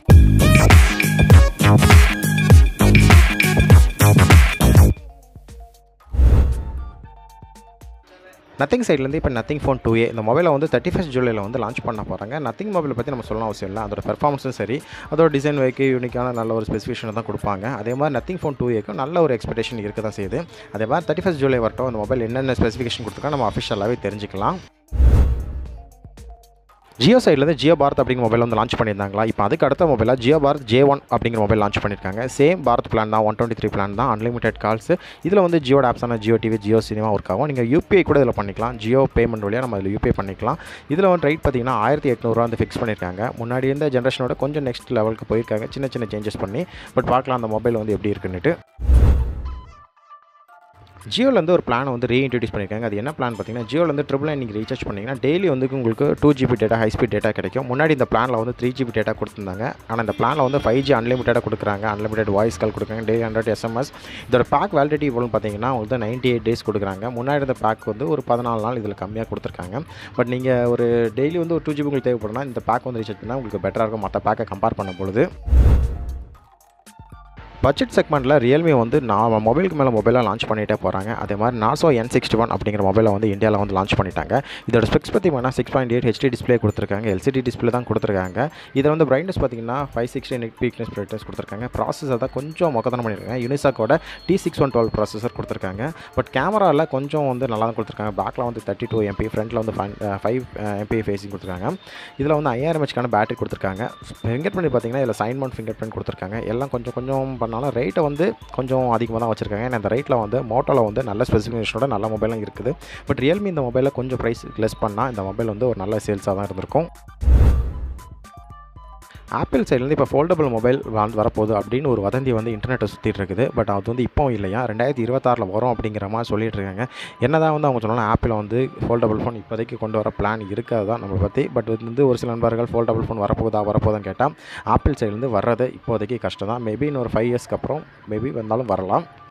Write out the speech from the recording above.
nothing சைட்லேருந்து இப்போ nothing phone two ஏ இந்த மொபைலை வந்து தேர்ட்டி ஃபஸ்ட் ஜூலையில் வந்து லான்ச் பண்ண போகிறாங்க நத்திங் மொபைலை பற்றி நம்ம சொல்லணும் அவசியம் இல்லை அதோட பெர்ஃபார்மன்ஸும் சரி அதோட டிசைன் வைக்க யூனிக்கான நல்ல ஒரு ஸ்பெசிஃபிகேஷன் தான் கொடுப்பாங்க அதே மாதிரி நத்திங் ஃபோன் டூ ஏக்கும் நல்ல ஒரு எக்ஸ்பெக்டேஷன் இருக்க தான் செய்யுது அதே மாதிரி தேர்ட்டி ஃபஸ்ட் ஜூலை வரட்டும் அந்த மொபைல் என்னென்ன ஸ்பெசிஃபிகேஷன் கொடுத்துருக்கா நம்ம அஃபிஷியலாகவே தெரிஞ்சுக்கலாம் ஜியோ சைட்லேருந்து ஜியோ பாரத் அப்படிங்கிற மொபைல் வந்து லான்ச் பண்ணியிருந்தாங்களா இப்போ அதுக்கு அடுத்த மொபைலாக ஜியோ பாரத் ஜே ஒன் அப்படிங்கிற மொபைல் லான்ச் பண்ணியிருக்காங்க சேம் பாரத் பிளான் தான் ஒன் டுவெண்ட்டி த்ரீ பிளான் தான் அன்லிமிடெட் கால்ஸ் இதில் வந்து ஜியோட ஆப்ஸான Jio TV Jio cinema work ஆகும் நீங்கள் யூபிஐ கூட இதில் பண்ணிக்கலாம் ஜியோ பேமெண்ட் வழியாக நம்ம அதில் யூபிஐ பண்ணிக்கலாம் இதில் வந்து ரேட் பார்த்தீங்கன்னா ஆயிரத்தி எட்நூறுவா வந்து ஃபிக்ஸ் பண்ணியிருக்காங்க முன்னாடி இருந்த ஜென்ரேஷனோட கொஞ்சம் நெக்ஸ்ட் லெவலுக்கு போயிருக்காங்க சின்ன சின்ன சேஞ்சஸ் பண்ணி பட் பார்க்கலாம் அந்த மொபைல் வந்து எப்படி இருக்குன்னுட்டு ஜியோலேருந்து ஒரு பிளான் வந்து ரீஇன்ட்ரடியூஸ் பண்ணியிருக்காங்க அது என்ன பிளான் பார்த்தீங்கன்னா ஜியோலேருந்து ட்ரிபிள் நைன் நீங்கள் ரீசார்ஜ் பண்ணிங்கன்னா டெய்லி வந்து உங்களுக்கு two GB data high speed data கிடைக்கும் முன்னாடி இந்த பிளானில் வந்து த்ரீ ஜிபி டேட்டா கொடுத்துருந்தாங்க ஆனால் இந்த பிளானில் வந்து ஃபைவ் ஜி அன்லிமிட்டடாக கொடுக்குறாங்க அன்லிமிட்டட் வாய்ஸ் கால் கொடுக்குறாங்க டே ஹண்ட்ரட் எஸ்எம்எஸ் இதோட பேக் வேலிடிட்டி எவ்வளோன்னு பார்த்தீங்கன்னா உங்களுக்கு நைன்ட்டி எயிட் டேஸ் கொடுக்குறாங்க முன்னாடி இருந்த பேக் வந்து ஒரு பதினாலு நாள் இதில் கம்மியாக கொடுத்துருக்காங்க பட் நீங்கள் ஒரு டெய்லி வந்து ஒரு டூ ஜிபி உங்களுக்கு தேவைப்படுனா இந்த பேக் வந்து ரீசார்ஜ் பண்ணால் உங்களுக்கு பெட்டராக இருக்கும் மற்ற பேக்கை கம்பேர் பண்ணும் பொழுது பட்ஜெட் செக்மெண்ட்டில் ரியல்மி வந்து நான் மொபைலுக்கு மேலே மொபைலாக லான்ச் பண்ணிகிட்டே போகிறாங்க அதே மாதிரி நாசோ என் சிக்ஸ்டி ஒன் அப்படிங்கிற மொபைலை வந்து இந்தியாவில் வந்து லான்ச் பண்ணிட்டாங்க இதோட ஸ்பெக்ஸ் பார்த்தீங்கன்னா six point eight HD display கொடுத்துருக்காங்க எல்சிடி டிஸ்பிளே தான் கொடுத்துருக்காங்க இதை வந்து பிரைட்னஸ் பார்த்தீங்கன்னா five sixty nits peak brightness கொடுத்துருக்காங்க ப்ராசஸர் தான் கொஞ்சம் மொக்கத்தனம் பண்ணியிருக்காங்க யூனிசாக்கோட T six one twelve processor கொடுத்துருக்காங்க பட் கேமராவில் கொஞ்சம் வந்து நல்லா தான் கொடுத்துருக்காங்க பேக்கில் வந்து தேர்ட்டி டூ எம்பி ஃப்ரண்ட்டில் வந்து ஃபைவ் எம்பி ஃபேஸிங் கொடுத்துருக்காங்க இதில் வந்து ஐயாயிரம் ஹெச்க்கான பேட்டரி கொடுத்துருக்காங்க ஃபிங்கர் பிரிண்ட் பார்த்தீங்கன்னா இதில் சைன் மவுண்ட் ஃபிங்கர் பிரிண்ட் கொடுத்துருக்காங்க எல்லாம் கொஞ்சம் கொஞ்சம் பண்ணாலும் ரேட்டை வந்து கொஞ்சம் அதிகமாக தான் வச்சுருக்காங்க ஏன்னா இந்த ரேட்டில் வந்து மோட்டோவில் வந்து நல்ல ஸ்பெசிஃபிகேஷனோட நல்ல மொபைலும் இருக்குது பட் ரியல்மி இந்த மொபைலில் கொஞ்சம் ப்ரைஸ் லெஸ் பண்ணால் இந்த மொபைல் வந்து ஒரு நல்ல சேல்ஸாக தான் இருந்திருக்கும் ஆப்பிள் சைட்லேருந்து இப்போ ஃபோல்டபுள் மொபைல் வந்து வரப்போகுது அப்படின்னு ஒரு வதந்தி வந்து இன்டர்நெட்டை சுற்றிட்டு இருக்குது பட் அது வந்து இப்போ இல்லையா ரெண்டாயிரத்தி இருபத்தாறில் வரும் அப்படிங்கிற மாதிரி சொல்லிட்டு இருக்காங்க என்ன தான் வந்து அவங்க சொன்னாலும் ஆப்பிள் வந்து ஃபோல்டபுள் ஃபோன் இப்போதைக்கு கொண்டு வர பிளான் இருக்காது தான் நம்ம பற்றி பட் வந்து ஒரு சில நண்பர்கள் ஃபோல்டபுள் ஃபோன் வரப்போகுதா வரப்போகுதான்னு கேட்டால் ஆப்பிள் சைட்லேருந்து வர்றது இப்போதைக்கு கஷ்டம் தான் மேபி இன்னொரு ஃபைவ் இயர்ஸ்க்கு அப்புறம் மேபி வந்தாலும் வரலாம்